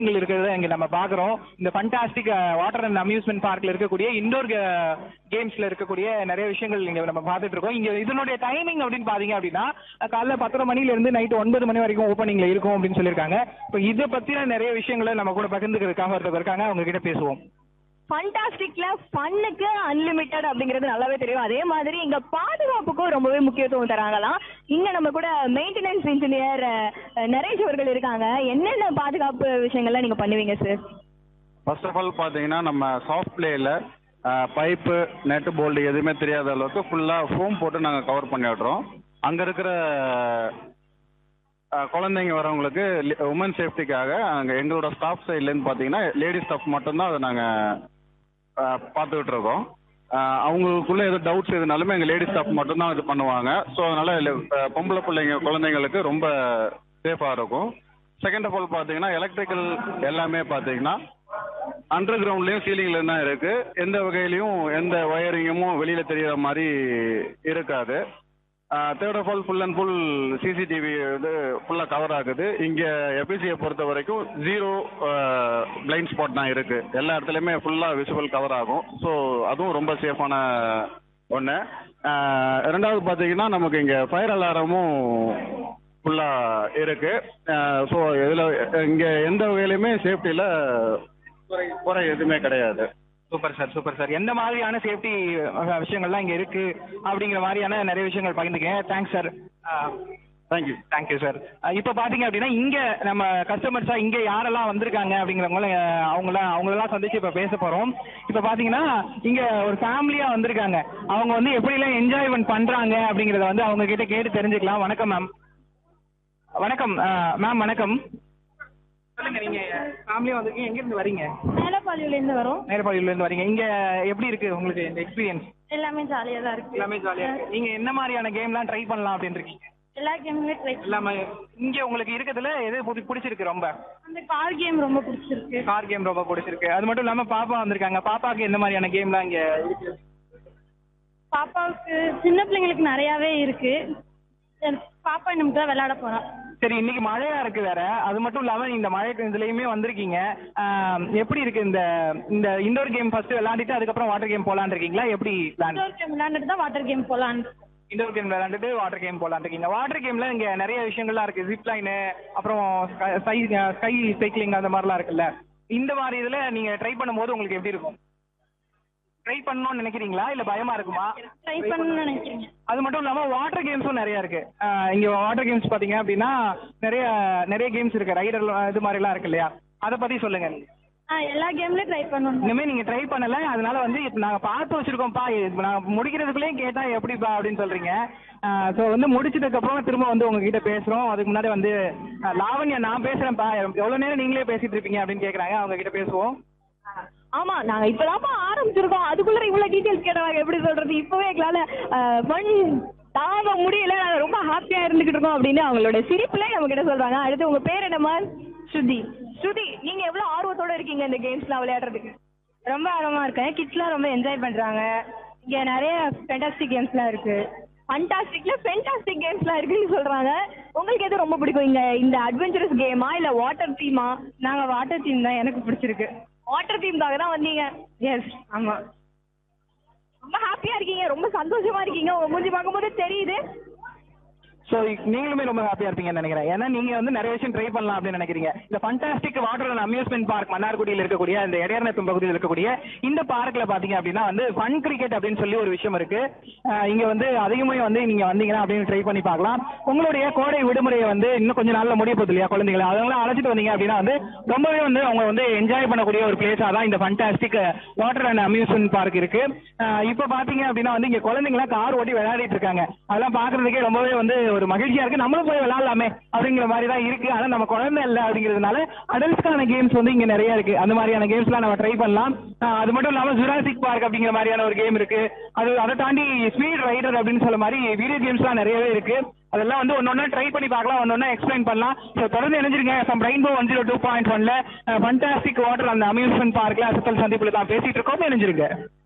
விஷயங்கள் இருக்கிறத இங்க நம்ம பாக்குறோம் இந்த ஃபண்டாஸ்டிக் வாட்டர் அண்ட் அம்யூஸ்மெண்ட் பார்க்ல இருக்கக்கூடிய இண்டோர் கேம்ஸ்ல இருக்கக்கூடிய நிறைய விஷயங்கள் இங்க நம்ம பார்த்துட்டு இருக்கோம் இங்க இதனுடைய டைமிங் அப்படின்னு பாத்தீங்க அப்படின்னா அஹ் காலைல பத்தரை மணில இருந்து நைட் ஒன்பது மணி வரைக்கும் ஓப்பனிங்ல இருக்கும் அப்படின்னு சொல்லியிருக்காங்க இப்போ இதை பத்தின நிறைய விஷயங்களை நம்ம கூட பகிர்ந்துக்கிறதுக்காக ஒருத்தர் இருக்காங்க அவங்க கிட்ட பேசுவோம் ஃபண்டாஸ்டிக்ல ஃபன்னுக்கு அன்லிமிட்டெட் அப்படிங்கிறது நல்லாவே தெரியும் அதே மாதிரி இங்க பாதுகாப்புக்கும் ரொம்பவே முக்கியத்துவம் தராங்களாம் இங்க நம்ம கூட மெயின்டெனன்ஸ் இன்ஜினியர் நரேஷ் அவர்கள் இருக்காங்க என்னென்ன பாதுகாப்பு விஷயங்கள்லாம் நீங்க பண்ணுவீங்க சார் ஃபர்ஸ்ட் ஆஃப் ஆல் பார்த்தீங்கன்னா நம்ம சாஃப்ட் பிளேயில் பைப்பு நெட்டு போல்டு எதுவுமே தெரியாத அளவுக்கு ஃபுல்லாக ஃபோம் போட்டு நாங்கள் கவர் பண்ணி விட்றோம் அங்கே இருக்கிற அஹ், குழந்தைங்க வரவங்களுக்கு உமன் சேஃப்டிக்காக அங்கே எங்களோட ஸ்டாஃப் சைட்லேருந்து பார்த்தீங்கன்னா லேடி ஸ்டாஃப் மட்டும்தான் அதை நாங்கள் பார்த்துக்கிட்டு இருக்கோம் அஹ், அவங்களுக்குள்ள எதுவும் டவுட்ஸ் எதுனாலுமே எங்கள் லேடி ஸ்டாஃப் மட்டும்தான் இது பண்ணுவாங்க ஸோ அதனால இல்ல, அஹ், பொம்பளை பிள்ளைங்க குழந்தைங்களுக்கு ரொம்ப சேஃபாக இருக்கும் செகண்ட் ஆஃப் ஆல் பார்த்தீங்கன்னா எலக்ட்ரிக்கல் எல்லாமே பார்த்தீங்கன்னா அண்டர் கிரவுண்ட்லயும் சீலிங்ல தான் இருக்கு எந்த வகையிலையும் எந்த ஒயரிங்குமும் வெளியில தெரியற மாதிரி இருக்காது third of all full and full CCTV வந்து ஃபுல்லா கவர் ஆகுது இங்க எபிசியை பொறுத்த வரைக்கும் ஜீரோ பிளைண்ட் ஸ்பாட் தான் இருக்கு எல்லா இடத்துலயுமே ஃபுல்லா விசிபிள் கவர் ஆகும் ஸோ அதுவும் ரொம்ப சேஃபான ஒன்று ரெண்டாவது பார்த்தீங்கன்னா நமக்கு இங்க ஃபயர் அலாரமும் ஃபுல்லா இருக்கு ஸோ இதுல இங்க எந்த வகையிலுமே சேஃப்டியில குறை குறை எதுவுமே கிடையாது சூப்பர் சார் சூப்பர் சார் எந்த மாதிரியான சேஃப்டி விஷயங்கள்லாம் இங்க இருக்கு அப்படிங்கிற மாதிரியான நிறைய விஷயங்கள் பகிர்ந்துக்கேன் thanks sir thank you thank you sir இப்போ பாத்தீங்க அப்படின்னா இங்க நம்ம கஸ்டமர்ஸா இங்க யாரெல்லாம் வந்திருக்காங்க அப்படிங்கிறவங்கள அவங்கள அவங்களெல்லாம் சந்திச்சு இப்ப பேச போறோம் இப்போ பாத்தீங்கன்னா இங்க ஒரு ஃபேமிலியா வந்திருக்காங்க அவங்க வந்து எப்படிலாம் என்ஜாய்மெண்ட் பண்றாங்க அப்படிங்கறத வந்து அவங்க கிட்ட கேட்டு தெரிஞ்சுக்கலாம் வணக்கம் மேம் வணக்கம் மேம் வணக்கம் சொல்லுங்க நீங்க ஃபேமிலியா வந்திருக்கீங்க எங்க இருந்து வரீங்க மேலப்பாளையில இருந்து வரோம் நேரப்பாளையில இருந்து வரீங்க இங்க எப்படி இருக்கு உங்களுக்கு இந்த எக்ஸ்பீரியன்ஸ் எல்லாமே ஜாலியா தான் இருக்கு எல்லாமே ஜாலியா இருக்கு நீங்க என்ன மாதிரியான கேம்லாம் ட்ரை பண்ணலாம் அப்படின்னு இருக்கீங்க எல்லா கேமுமே ட்ரை எல்லாமே இங்க உங்களுக்கு இருக்கிறதுல எது புடி- பிடிச்சிருக்கு ரொம்ப அந்த கார் கேம் ரொம்ப பிடிச்சிருக்கு கார் கேம் ரொம்ப பிடிச்சிருக்கு அது மட்டும் இல்லாம பாப்பா வந்திருக்காங்க பாப்பாக்கு எந்த மாதிரியான கேம்லாம் இங்க இருக்கு பாப்பாவுக்கு சின்ன பிள்ளைங்களுக்கு நிறையாவே இருக்கு பாப்பா நமக்கு தான் விளையாட போறா சரி இன்னைக்கு மழையா இருக்கு வேற அது மட்டும் இல்லாம இந்த மழை இதுலயுமே வந்திருக்கீங்க ஆம், எப்படி இருக்கு இந்த இந்த இண்டோர் கேம் ஃபர்ஸ்ட் விளையாடிட்டு அதுக்கப்புறம் வாட்டர் கேம் போலான்னு இருக்கீங்களா எப்படி பிளான் இன்டோர் கேம் விளையாண்டுட்டு தான் வாட்டர் கேம் போலான்னு இண்டோர் கேம் விளையாண்டுட்டு வாட்டர் கேம் போலான்னு இருக்கீங்க வாட்டர் கேம்ல இங்க நிறைய விஷயங்கள்லாம் இருக்கு ஜிப் லைனு அப்புறம் ஸ்கை ஸ்கை சைக்கிளிங் அந்த மாதிரிலாம் இருக்குல்ல இந்த மாதிரி இதுல நீங்க ட்ரை பண்ணும்போது உங்களுக்கு எப்படி இருக்கும் ட்ரை பண்ணணும்னு நினைக்கிறீங்களா இல்ல பயமா இருக்குமா ட்ரை பண்ணணும்னு நினைக்கிறீங்க அது மட்டும் இல்லாம வாட்டர் கேம்ஸும் நிறைய இருக்கு ஆஹ் இங்க வாட்டர் கேம்ஸ் பாத்தீங்க அப்படின்னா நிறைய நிறைய கேம்ஸ் இருக்கு ரைடர் இது மாதிரி எல்லாம் இருக்கு இல்லையா அதை பத்தி சொல்லுங்க ஆ எல்லா கேம்லயும் ட்ரை பண்ணணும் இனிமே நீங்க ட்ரை பண்ணல அதனால வந்து இப்ப நாங்க பார்த்து வச்சிருக்கோம்ப்பா இப்ப நாங்க முடிக்கிறதுக்குள்ளேயும் கேட்டா எப்படிப்பா அப்படின்னு சொல்றீங்க ஸோ வந்து முடிச்சதுக்கு அப்புறம் திரும்ப வந்து உங்ககிட்ட பேசுறோம் அதுக்கு முன்னாடி வந்து ஆஹ் லாவண்யா நான் பேசுறேன்ப்பா எவ்வளவு நேரம் நீங்களே பேசிட்டு இருப்பீங்க அப்படின்னு கேக்குறாங்க அவங்க கிட்ட பேசுவோம் ஆமா நாங்க இப்பதான் ஆரம்பிச்சிருக்கோம் அதுக்குள்ள இவ்வளவு டீடைல்ஸ் கேட்டாங்க எப்படி சொல்றது இப்பவே எங்களால ஃபன் தாங்க முடியல நாங்க ரொம்ப ஹாப்பியா இருந்துகிட்டு இருக்கோம் அப்படின்னு அவங்களோட சிரிப்புல நம்ம கிட்ட சொல்றாங்க அடுத்து உங்க பேர் என்னம்மா ஸ்ருதி ஸ்ருதி நீங்க எவ்வளவு ஆர்வத்தோட இருக்கீங்க இந்த கேம்ஸ்லாம் விளையாடுறதுக்கு ரொம்ப ஆர்வமா இருக்கேன் கிட்ஸ்லாம் ரொம்ப என்ஜாய் பண்றாங்க இங்க நிறைய ஃபென்டாஸ்டிக் கேம்ஸ்லாம் இருக்கு ஃபண்டாஸ்டிக்ல ஃபென்டாஸ்டிக் கேம்ஸ்லாம் இருக்குன்னு சொல்றாங்க உங்களுக்கு எது ரொம்ப பிடிக்கும் இங்க இந்த அட்வென்ச்சரஸ் கேமா இல்ல வாட்டர் தீமா நாங்க வாட்டர் தீம் தான் எனக்கு பிடிச்சிருக்கு வாட்டர் தீம்காக தான் வந்தீங்க எஸ் ஆமா ரொம்ப ஹாப்பியா இருக்கீங்க ரொம்ப சந்தோஷமா இருக்கீங்க உங்க மூஞ்சி பார்க்கும்போது தெரியுது ஸோ நீங்களுமே ரொம்ப ஹாப்பியா இருப்பீங்கன்னு நினைக்கிறேன் ஏன்னா நீங்க வந்து நிறைய விஷயம் ட்ரை பண்ணலாம் அப்படின்னு நினைக்கிறீங்க இந்த fantastic water and amusement park மன்னார்குடியில் இருக்கக்கூடிய இந்த இடையர்நத்தம் பகுதியில் இருக்கக்கூடிய இந்த பார்க்ல பாத்தீங்க அப்படின்னா வந்து ஃபன் கிரிக்கெட் அப்படின்னு சொல்லி ஒரு விஷயம் இருக்கு அஹ் இங்க வந்து அதிகமே வந்து நீங்க வந்தீங்கன்னா அப்படின்னு ட்ரை பண்ணி பார்க்கலாம் உங்களுடைய கோடை விடுமுறையை வந்து இன்னும் கொஞ்ச நாள்ல முடிய போகுது இல்லையா குழந்தைகளை அதனால அழைச்சிட்டு வந்தீங்க அப்படின்னா வந்து ரொம்பவே வந்து அவங்க வந்து என்ஜாய் பண்ணக்கூடிய ஒரு பிளேஸா தான் இந்த fantastic water and amusement park இருக்கு அஹ் இப்ப பாத்தீங்க அப்படின்னா வந்து இங்க குழந்தைங்களாம் கார் ஓட்டி விளையாடிட்டு இருக்காங்க அதெல்லாம் பாக்குறதுக்கே ரொம்பவே வந்து ஒரு மகிழ்ச்சியா இருக்கு நம்மளும் போய் விளையாடலாமே அப்படிங்கிற மாதிரி தான் இருக்கு ஆனா நம்ம குழந்தை இல்ல அப்படிங்கிறதுனால அடல்ட்ஸ்க்கான கேம்ஸ் வந்து இங்க நிறைய இருக்கு அந்த மாதிரியான கேம்ஸ்லாம் நம்ம ட்ரை பண்ணலாம் அஹ் அது மட்டும் இல்லாம ஜுராசிக் பார்க் அப்படிங்கிற மாதிரியான ஒரு கேம் இருக்கு அது அதை தாண்டி ஸ்பீட் ரைடர் அப்படின்னு சொல்ல மாதிரி வீடியோ கேம்ஸ்லாம் நிறையவே இருக்கு அதெல்லாம் வந்து ஒன்னொன்னா ட்ரை பண்ணி பார்க்கலாம் ஒன்னொன்னா எக்ஸ்பிளைன் பண்ணலாம் ஸோ தொடர்ந்து இணைஞ்சிருங்க சம் rainbow one zero two point ஒன்ல ஃபண்டாஸ்டிக் வாட்டர் அந்த அம்யூஸ்மெண்ட் பார்க்ல அசத்தல் சந்திப்புல தான் பேசிட்டு இருக்கோம் இணைஞ்சிருங்க